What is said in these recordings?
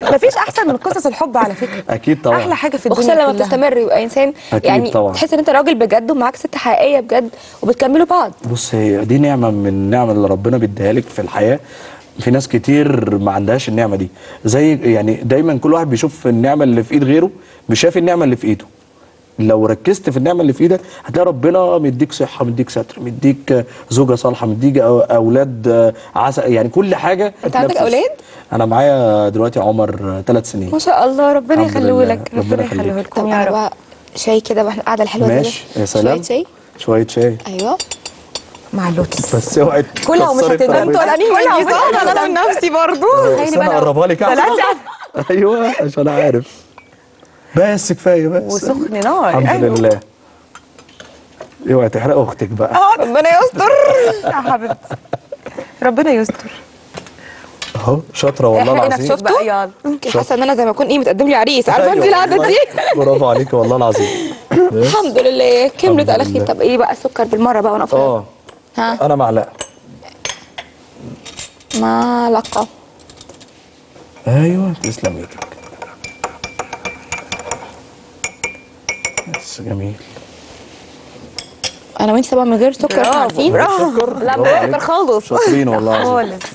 مفيش احسن من قصص الحب على فكره اكيد طبعا احلى حاجه في الدنيا وخصوصا لما كلها. بتستمر يبقى انسان أكيد يعني طبعا. تحس ان انت راجل بجد ومعاك ست حقيقيه بجد وبتكملوا بعض بص هي دي نعمه من النعم اللي ربنا بيديها لك في الحياه في ناس كتير ما عندهاش النعمه دي زي يعني دايما كل واحد بيشوف النعمه اللي في ايد غيره مش شايف النعمه اللي في ايده لو ركزت في النعمه اللي في ايدك هتلاقي ربنا مديك صحه مديك ستر مديك زوجه صالحه مديك أو- اولاد عسل يعني كل حاجه أنت عندك بتنفس. أولاد؟ انا معايا دلوقتي عمر ثلاث سنين ما شاء الله ربنا الحمد يخليه لله. لك ربنا ربنا يخليك. يخليه طب لكم يا انا رب بقى شاي كده واحنا القعده الحلوه دي ماشي يا سلام شويه شاي شويه شاي ايوه مع اللوتس بس اوعي كلها ومش تكسري هتندم. الترابيزة. انتوا قلقانين كلها مني ومش صح؟ هتندم. انا من نفسي برضو بس انا اقربها لك احسن ايوه عشان عارف بس كفايه بس وسخن نار الحمد أيوة. لله اوعي تحرق اختك بقى ربنا يستر يا حبيبتي ربنا يستر اهو شاطره والله احرقي العظيم نفسك بقى يلا ممكن حاسه ان انا زي ما اكون ايه متقدم لي عريس عارفه انت أيوة القعده والله. دي برافو عليك والله العظيم بس. الحمد لله كملت الحمد على خير لله. طب ايه بقى السكر بالمره بقى وانا اه ها انا معلقه معلقه ايوه تسلم ايدك بس جميل انا وانت طبعا من غير سكر احنا عارفين شكر لا من غير سكر خالص شاطرين والله العظيم خالص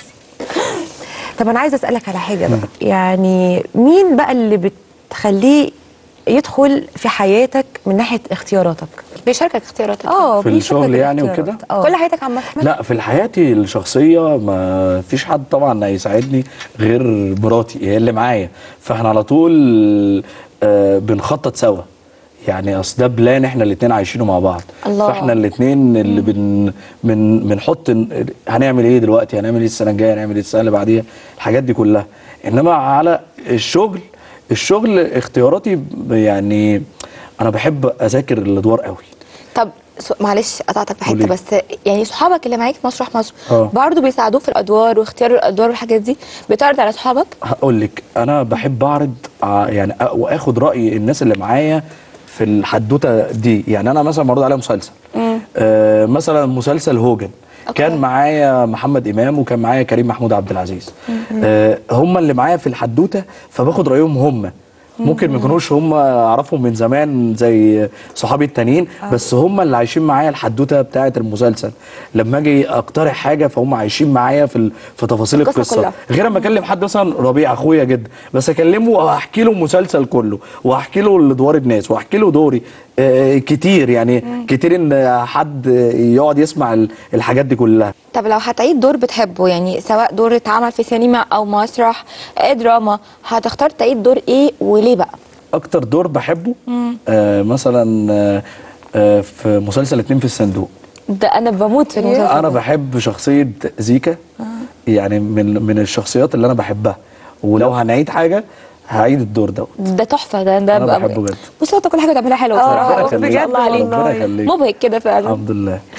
طب انا عايزه اسالك على حاجه بقى يعني مين بقى اللي بتخليه يدخل في حياتك من ناحيه اختياراتك بيشاركك اختياراتك اه في بيشاركك الشغل يعني الاختيارات. وكده؟ اه كل حياتك عامه لا في حياتي الشخصية ما فيش حد طبعا هيساعدني غير مراتي هي اللي معايا فاحنا على طول آه بنخطط سوا يعني اصل ده بلان احنا الاتنين عايشينه مع بعض الله. فاحنا الاتنين اللي بن من بنحط ن- هنعمل ايه دلوقتي هنعمل ايه السنه الجايه هنعمل ايه السنه اللي بعديها الحاجات دي كلها انما على الشغل الشغل اختياراتي ب- يعني انا بحب اذاكر الادوار قوي طب سو- معلش قطعتك في قولي. حته بس يعني صحابك اللي معاك في مسرح مصر اه. برضه بيساعدوك في الادوار واختيار الادوار والحاجات دي بتعرض على صحابك هقول لك انا بحب اعرض ع- يعني أ- واخد راي الناس اللي معايا في الحدوته دي يعني انا مثلا معروض عليا مسلسل آه مثلا مسلسل هوجن أوكي. كان معايا محمد امام وكان معايا كريم محمود عبد العزيز آه هم اللي معايا في الحدوته فباخد رايهم هم ممكن ما يكونوش هم اعرفهم من زمان زي صحابي التانيين بس هم اللي عايشين معايا الحدوته بتاعه المسلسل لما اجي اقترح حاجه فهم عايشين معايا في ال- في تفاصيل القصة القصه كلها. غير اما اكلم حد مثلا ربيع اخويا جدا بس اكلمه وهحكي له المسلسل كله وهحكي له الادوار الناس وهحكي له دوري آه كتير يعني كتير ان حد يقعد يسمع ال- الحاجات دي كلها طب لو هتعيد دور بتحبه يعني سواء دور اتعمل في سينما او مسرح آه، دراما هتختار تعيد دور ايه وليه بقى اكتر دور بحبه آه مثلا آه آه في مسلسل اتنين في الصندوق ده انا بموت في المسلسل انا ده. بحب شخصيه زيكا يعني من من الشخصيات اللي انا بحبها ولو هنعيد حاجه هعيد الدور دوت ده تحفه ده ده أنا بقى- بحبه جدا. بص انت كل حاجه بتعملها حلوه آه، بصراحه ربنا ما يخليك. شاء الله عليك ربنا يخليك. مبهج كده فعلا الحمد لله